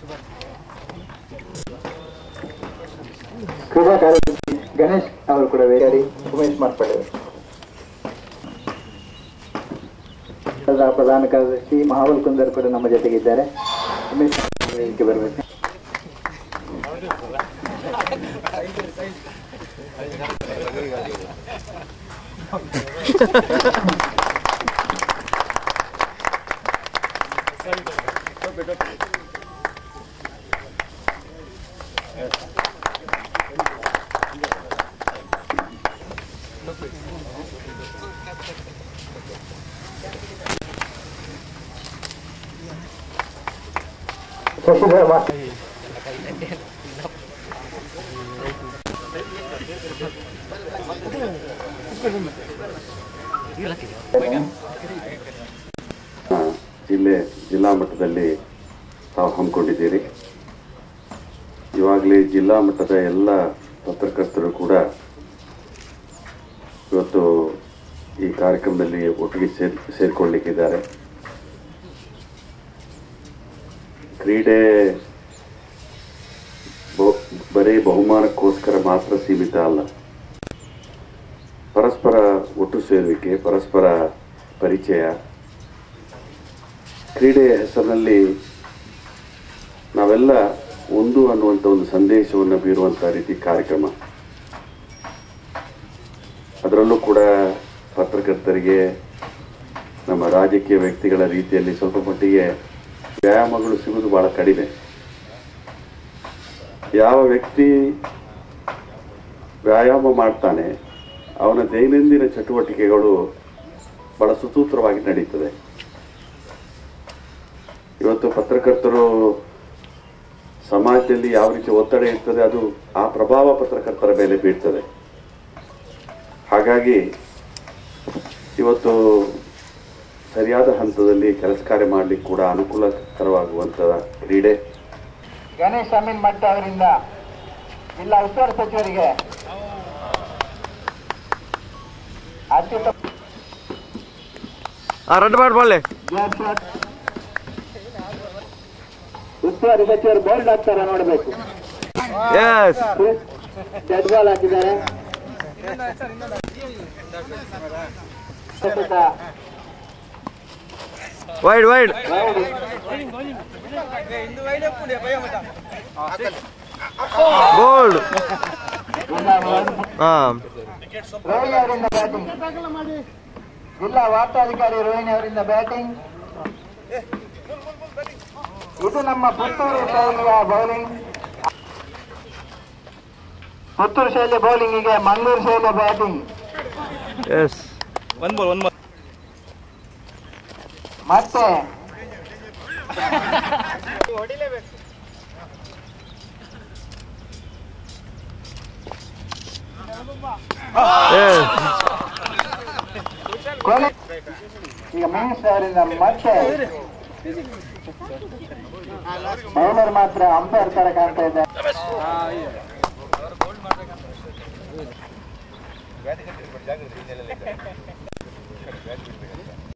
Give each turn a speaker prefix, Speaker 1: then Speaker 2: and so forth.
Speaker 1: ಕ್ರೀಡಾ ಕಾರ್ಯದರ್ಶಿ ಗಣೇಶ್ ಅವರು ಕೂಡ ವೇಗಾಡಿ ಉಮೇಶ್ ಮಾರ್ಪಡೆ ಪ್ರಧಾನ ಕಾರ್ಯದರ್ಶಿ ಮಹಾಬಲ್ ಕುಂದರ್ ಕೂಡ ನಮ್ಮ ಜೊತೆಗಿದ್ದಾರೆ ಉಮೇಶ್ ವೇದಿಕೆ ಬರಬೇಕು ಶಶಿಧರ್ ಮಾಸ್ಟರ್
Speaker 2: ಜಿಲ್ಲೆ ಜಿಲ್ಲಾ ಮಟ್ಟದಲ್ಲಿ ತಾವು ಹಮ್ಮಿಕೊಂಡಿದ್ದೀರಿ ಇವಾಗಲೇ ಜಿಲ್ಲಾ ಮಟ್ಟದ ಎಲ್ಲ ಪತ್ರಕರ್ತರು ಕೂಡ ಇವತ್ತು ಈ ಕಾರ್ಯಕ್ರಮದಲ್ಲಿ ಒಟ್ಟಿಗೆ ಸೇರ್ ಸೇರ್ಕೊಳ್ಳಿಕ್ಕಿದ್ದಾರೆ ಕ್ರೀಡೆ ಬಹು- ಬರೀ ಬಹುಮಾನಕ್ಕೋಸ್ಕರ ಮಾತ್ರ ಸೀಮಿತ ಅಲ್ಲ ಪರಸ್ಪರ ಒಟ್ಟು ಸೇರುವಿಕೆ ಪರಸ್ಪರ ಪರಿಚಯ ಕ್ರೀಡೆಯ ಹೆಸರಿನಲ್ಲಿ ನಾವೆಲ್ಲ ಒಂದು ಅನ್ನುವಂಥ ಒಂದು ಸಂದೇಶವನ್ನು ಬೀರುವಂಥ ರೀತಿ ಕಾರ್ಯಕ್ರಮ ಅದರಲ್ಲೂ ಕೂಡ ಪತ್ರಕರ್ತರಿಗೆ ನಮ್ಮ ರಾಜಕೀಯ ವ್ಯಕ್ತಿಗಳ ರೀತಿಯಲ್ಲಿ ಸ್ವಲ್ಪ ಮಟ್ಟಿಗೆ ವ್ಯಾಯಾಮಗಳು ಸಿಗುವುದು ಬಹಳ ಕಡಿಮೆ ಯಾವ ವ್ಯಕ್ತಿ ವ್ಯಾಯಾಮ ಮಾಡ್ತಾನೆ ಅವನ ದೈನಂದಿನ ಚಟುವಟಿಕೆಗಳು ಬಹಳ ಸುಸೂತ್ರವಾಗಿ ನಡೀತದೆ ಇವತ್ತು ಪತ್ರಕರ್ತರು ಸಮಾಜದಲ್ಲಿ ಯಾವ ರೀತಿ ಒತ್ತಡ ಇರ್ತದೆ ಅದು ಆ ಪ್ರಭಾವ ಪತ್ರಕರ್ತರ ಮೇಲೆ ಬೀಳ್ತದೆ ಹಾಗಾಗಿ ಇವತ್ತು ಸರಿಯಾದ ಹಂತದಲ್ಲಿ ಕೆಲಸ ಕಾರ್ಯ ಮಾಡಲಿಕ್ಕೆ ಕೂಡ ಅನುಕೂಲಕರವಾಗುವಂಥ ಕ್ರೀಡೆ
Speaker 1: ಗಣೇಶ್ ಅಮೀನ್ ಮಟ್ಟ ಅವರಿಂದ ಜಿಲ್ಲಾ ಉಸ್ತುವಾರಿ ಸಚಿವರಿಗೆ ಅತ್ಯುತ್ತಮ
Speaker 3: ರಡ್ ಮಾಡಿ ಬಳ್ಳೆ
Speaker 1: ಜೋರ್ ಶಾಟ್. ಉಸ್ತುವಾರಿ ಸಚಿವರು ಬೋಲ್ಡ್ ಆಗ್ತಾರ ನೋಡಬೇಕು
Speaker 3: ಎಸ್
Speaker 1: ಡೆಡ್ ಬಾಲ್ ಹಾಕಿದ್ದಾರೆ ಪ್ರಸ್ತುತ
Speaker 3: ವೈಡ್ ವೈಡ್ ಗೋಲ್ಡ್ ಹಾ
Speaker 1: ರೋಹಿಣಿ ಅವರಿಂದ ಬ್ಯಾಟಿಂಗ್ ಜಿಲ್ಲಾ ವಾರ್ತಾಧಿಕಾರಿ ರೋಹಿಣಿ ಅವರಿಂದ ಬ್ಯಾಟಿಂಗ್ ಇದು ನಮ್ಮ ಪುತ್ತೂರು ಶೈಲಿಯ ಬೌಲಿಂಗ್ ಪುತ್ತೂರು ಶೈಲಿ ಬೌಲಿಂಗಿಗೆ ಮಂಗಳೂರು ಶೈಲಿಯ ಬ್ಯಾಟಿಂಗ್
Speaker 3: ಎಸ್
Speaker 1: ಮತ್ತೆ
Speaker 3: ಎಸ್
Speaker 1: ಕೊನೆ ಈಗ ಮಹೇಶ್ ಅವರಿಂದ ಮತ್ತೆ ಬೌಲರ್ ಮಾತ್ರ ಅಂಪೈರ್ ತರ ಕಾಣ್ತಾ ಇದ್ದಾರೆ